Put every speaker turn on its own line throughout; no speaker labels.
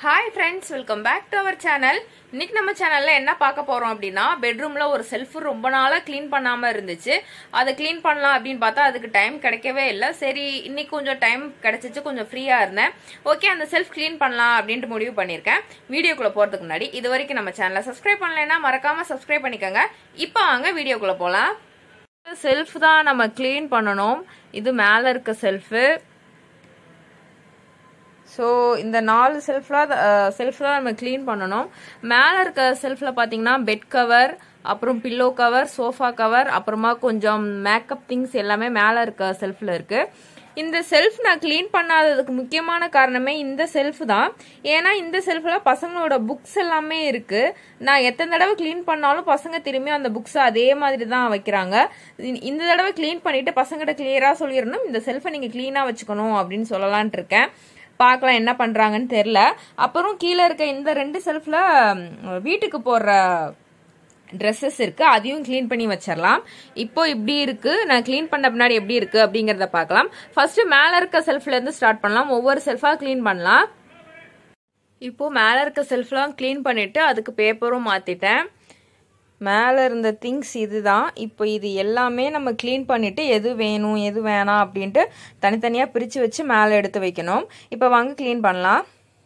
hi friends welcome back to our channel இன்னைக்கு நம்ம சேனல்ல என்ன பார்க்க போறோம் அப்படின்னா பெட்ரூம்ல ஒரு செல்ஃப் ரொம்ப நாளா க்ளீன் பண்ணாம இருந்துச்சு அதை க்ளீன் பண்ணலாம் அப்படின்னு பார்த்தா அதுக்கு டைம் கிடைக்கவே இல்லை சரி இன்னைக்கு கொஞ்சம் டைம் கிடைச்சிச்சு கொஞ்சம் ஃப்ரீயா இருந்தேன் ஓகே அந்த செல்ஃப் க்ளீன் பண்ணலாம் அப்படின்ட்டு முடிவு பண்ணியிருக்கேன் வீடியோக்குள்ள போறதுக்கு முன்னாடி இது வரைக்கும் நம்ம சேனலை சப்ஸ்கிரைப் பண்ணலைன்னா மறக்காம சப்ஸ்கிரைப் பண்ணிக்கோங்க இப்போ வாங்க வீடியோக்குள்ள போலாம் செல்ஃப் தான் நம்ம க்ளீன் பண்ணணும் இது மேல இருக்க செல்ஃபு ஸோ இந்த நாலு செல்ஃபில் செல்ஃப் தான் நம்ம க்ளீன் பண்ணணும் மேலே இருக்க செல்ஃபில் பார்த்தீங்கன்னா பெட் கவர் அப்புறம் பில்லோ கவர் சோஃபா கவர் அப்புறமா கொஞ்சம் மேக்கப் திங்ஸ் எல்லாமே மேலே இருக்க செல்ஃபில் இருக்கு இந்த செல்ஃப் நான் க்ளீன் பண்ணாததுக்கு முக்கியமான காரணமே இந்த செல்ஃப் தான் ஏன்னா இந்த செல்ஃபில் பசங்களோட புக்ஸ் எல்லாமே இருக்கு நான் எத்தனை தடவை க்ளீன் பண்ணாலும் பசங்க திரும்பி அந்த புக்ஸ் அதே மாதிரி தான் வைக்கிறாங்க இந்த- இந்த தடவை க்ளீன் பண்ணிட்டு பசங்கிட்ட கிளியராக சொல்லிடணும் இந்த செல்ஃபை நீங்கள் க்ளீனாக வச்சுக்கணும் அப்படின்னு சொல்லலான்ட்டு இருக்கேன் பார்க்கலாம் என்ன பண்றாங்கன்னு தெரியல அப்புறம் கீழே இருக்க இந்த ரெண்டு செல்ஃப்ல வீட்டுக்கு போடுற ட்ரெஸ்ஸஸ் இருக்கு அதையும் க்ளீன் பண்ணி வச்சிடலாம் இப்போ இப்படி இருக்கு நான் க்ளீன் பண்ண பின்னாடி எப்படி இருக்கு அப்படிங்கறத பார்க்கலாம் ஃபர்ஸ்ட் மேல இருக்க செல்ஃப்ல இருந்து ஸ்டார்ட் பண்ணலாம் ஒவ்வொரு செல்ஃபா க்ளீன் பண்ணலாம் இப்போ மேல இருக்க செல்ஃப்லாம் க்ளீன் பண்ணிட்டு அதுக்கு பேப்பரும் மாத்திட்டேன் மேலே இருந்த திங்ஸ் இதுதான் இப்போ இது எல்லாமே நம்ம க்ளீன் பண்ணிட்டு எது வேணும் எது வேணாம் அப்படின்ட்டு தனித்தனியாக பிரித்து வச்சு மேலே எடுத்து வைக்கணும் இப்போ வாங்க க்ளீன் பண்ணலாம்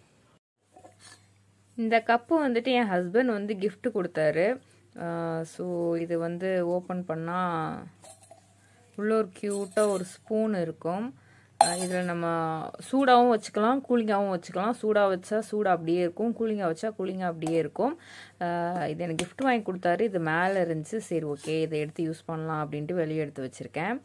இந்த கப்பு வந்துட்டு என் ஹஸ்பண்ட் வந்து gift கொடுத்தாரு ஸோ இது வந்து ஓப்பன் பண்ணால் உள்ள ஒரு க்யூட்டாக ஒரு ஸ்பூன் இருக்கும் இதில் நம்ம சூடாகவும் வச்சுக்கலாம் கூலிங்காகவும் வச்சுக்கலாம் சூடாக வச்சா சூடாக அப்படியே இருக்கும் கூலிங்காக வச்சா கூலிங்காக அப்படியே இருக்கும் அஹ் இது எனக்கு gift வாங்கி கொடுத்தாரு இது மேலே இருந்துச்சு சரி ஓகே இதை எடுத்து யூஸ் பண்ணலாம் அப்படின்ட்டு வெளியே எடுத்து வச்சுருக்கேன்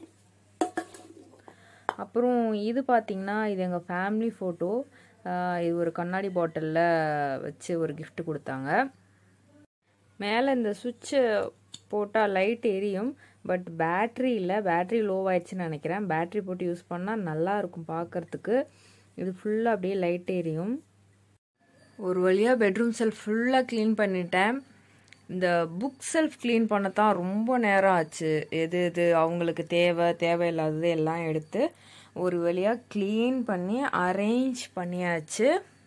அப்புறம் இது பார்த்தீங்கன்னா இது எங்கள் ஃபேமிலி ஃபோட்டோ இது ஒரு கண்ணாடி பாட்டிலில் வச்சு ஒரு gift கொடுத்தாங்க மேலே இந்த சுவிட்சு போட்டால் லைட் எரியும் பட் பேட்ரி இல்லை பேட்ரி லோ ஆயிடுச்சுன்னு நினைக்கிறேன் பேட்ரி போட்டு யூஸ் பண்ணால் நல்லா இருக்கும் பார்க்கறதுக்கு இது ஃபுல்லாக அப்படியே லைட் எரியும் ஒரு வழியாக பெட்ரூம் செல்ஃப் ஃபுல்லாக க்ளீன் பண்ணிட்டேன் இந்த புக் செல்ஃப் க்ளீன் பண்ண தான் ரொம்ப நேரம் ஆச்சு எது எது அவங்களுக்கு தேவை தேவையில்லாதது எல்லாம் எடுத்து ஒரு வழியாக க்ளீன் பண்ணி அரேஞ்ச் பண்ணியாச்சு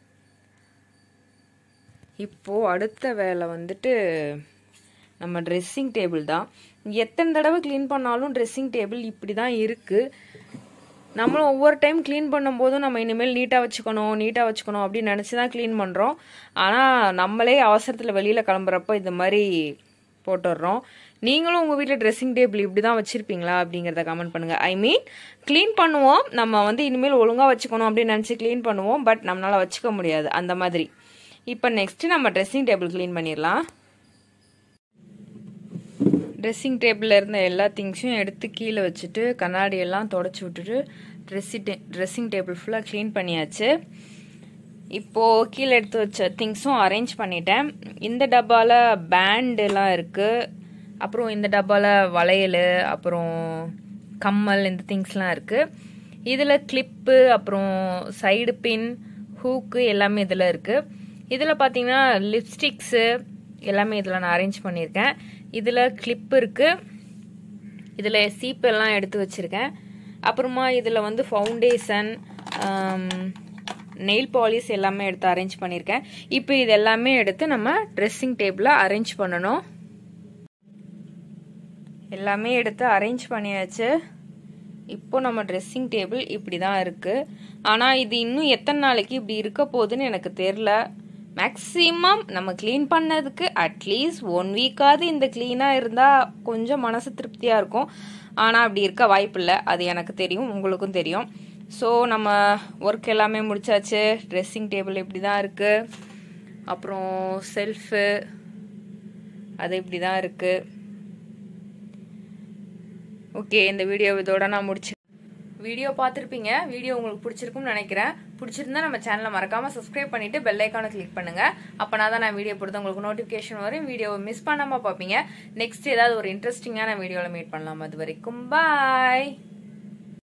இப்போ அடுத்த வேலை வந்துட்டு நம்ம ட்ரெஸ்ஸிங் டேபிள் தான் எத்தனை தடவை க்ளீன் பண்ணாலும் ட்ரெஸ்ஸிங் டேபிள் இப்படி தான் இருக்கு நம்மளும் ஒவ்வொரு டைம் க்ளீன் பண்ணும்போதும் நம்ம இனிமேல் நீட்டாக வச்சுக்கணும் நீட்டாக வச்சுக்கணும் அப்படின்னு நினச்சி தான் க்ளீன் பண்ணுறோம் ஆனால் நம்மளே அவசரத்தில் வெளியில் கிளம்புறப்ப இந்த மாதிரி போட்டுடுறோம் நீங்களும் உங்கள் வீட்டில் ட்ரெஸ்ஸிங் டேபிள் இப்படி தான் வச்சுருப்பீங்களா அப்படிங்கிறத கமெண்ட் பண்ணுங்கள் ஐ மீன் க்ளீன் பண்ணுவோம் நம்ம வந்து இனிமேல் ஒழுங்காக வச்சுக்கணும் அப்படின்னு நினச்சி க்ளீன் பண்ணுவோம் பட் நம்மளால் வச்சுக்க முடியாது அந்த மாதிரி இப்போ நெக்ஸ்ட்டு நம்ம ட்ரெஸ்ஸிங் டேபிள் க்ளீன் பண்ணிடலாம் ட்ரெஸ்ஸிங் டேபிளில் இருந்த எல்லா திங்ஸையும் எடுத்து கீழே வச்சுட்டு கண்ணாடி எல்லாம் தொடச்சி விட்டுட்டு ட்ரெஸ்ஸி டே ட்ரெஸ்ஸிங் டேபிள் ஃபுல்லாக க்ளீன் பண்ணியாச்சு இப்போது கீழே எடுத்து வச்ச திங்ஸும் அரேஞ்ச் பண்ணிட்டேன் இந்த டப்பாவில் பேண்டெல்லாம் இருக்குது அப்புறம் இந்த டப்பாவில் வளையல் அப்புறம் கம்மல் இந்த திங்ஸ்லாம் இருக்குது இதில் கிளிப்பு அப்புறம் சைடு பின் ஹூக்கு எல்லாமே இதில் இருக்குது இதில் பார்த்தீங்கன்னா லிப்ஸ்டிக்ஸு எல்லாமே இதில் நான் அரேஞ்ச் பண்ணியிருக்கேன் இதில் கிளிப் இருக்குது இதில் சீப்பு எல்லாம் எடுத்து வச்சுருக்கேன் அப்புறமா இதில் வந்து ஃபவுண்டேஷன் நெயில் பாலிஷ் எல்லாமே எடுத்து அரேஞ்ச் பண்ணியிருக்கேன் இப்போ இது எல்லாமே எடுத்து நம்ம ட்ரெஸ்ஸிங் டேபிளில் அரேஞ்ச் பண்ணணும் எல்லாமே எடுத்து அரேஞ்ச் பண்ணியாச்சு இப்போ நம்ம ட்ரெஸ்ஸிங் டேபிள் இப்படி தான் இருக்குது ஆனால் இது இன்னும் எத்தனை நாளைக்கு இப்படி இருக்க போகுதுன்னு எனக்கு தெரில மேக்ஸிமம் நம்ம க்ளீன் பண்ணதுக்கு அட்லீஸ்ட் ஒன் வீக்காவது இந்த க்ளீனாக இருந்தால் கொஞ்சம் மனசு திருப்தியாக இருக்கும் ஆனால் அப்படி இருக்க வாய்ப்பில்லை அது எனக்கு தெரியும் உங்களுக்கும் தெரியும் ஸோ நம்ம ஒர்க் எல்லாமே முடிச்சாச்சு ட்ரெஸ்ஸிங் டேபிள் இப்படி தான் இருக்குது அப்புறம் செல்ஃபு அது இப்படி தான் இருக்குது ஓகே இந்த வீடியோ இதோட நான் முடிச்சு வீடியோ பார்த்துருப்பீங்க வீடியோ உங்களுக்கு பிடிச்சிருக்கும்னு நினைக்கிறேன் பிடிச்சிருந்தா நம்ம சேனலை மறக்காம சப்ஸ்கிரைப் பண்ணிட்டு பெல் ஐக்கானை கிளிக் பண்ணுங்க அப்பனா தான் நான் வீடியோ போடுறது உங்களுக்கு நோட்டிஃபிகேஷன் வரும் வீடியோவை மிஸ் பண்ணாம பார்ப்பீங்க நெக்ஸ்ட் ஏதாவது ஒரு இன்ட்ரெஸ்டிங்கான வீடியோவில் மீட் பண்ணலாம் அது வரைக்கும் பாய்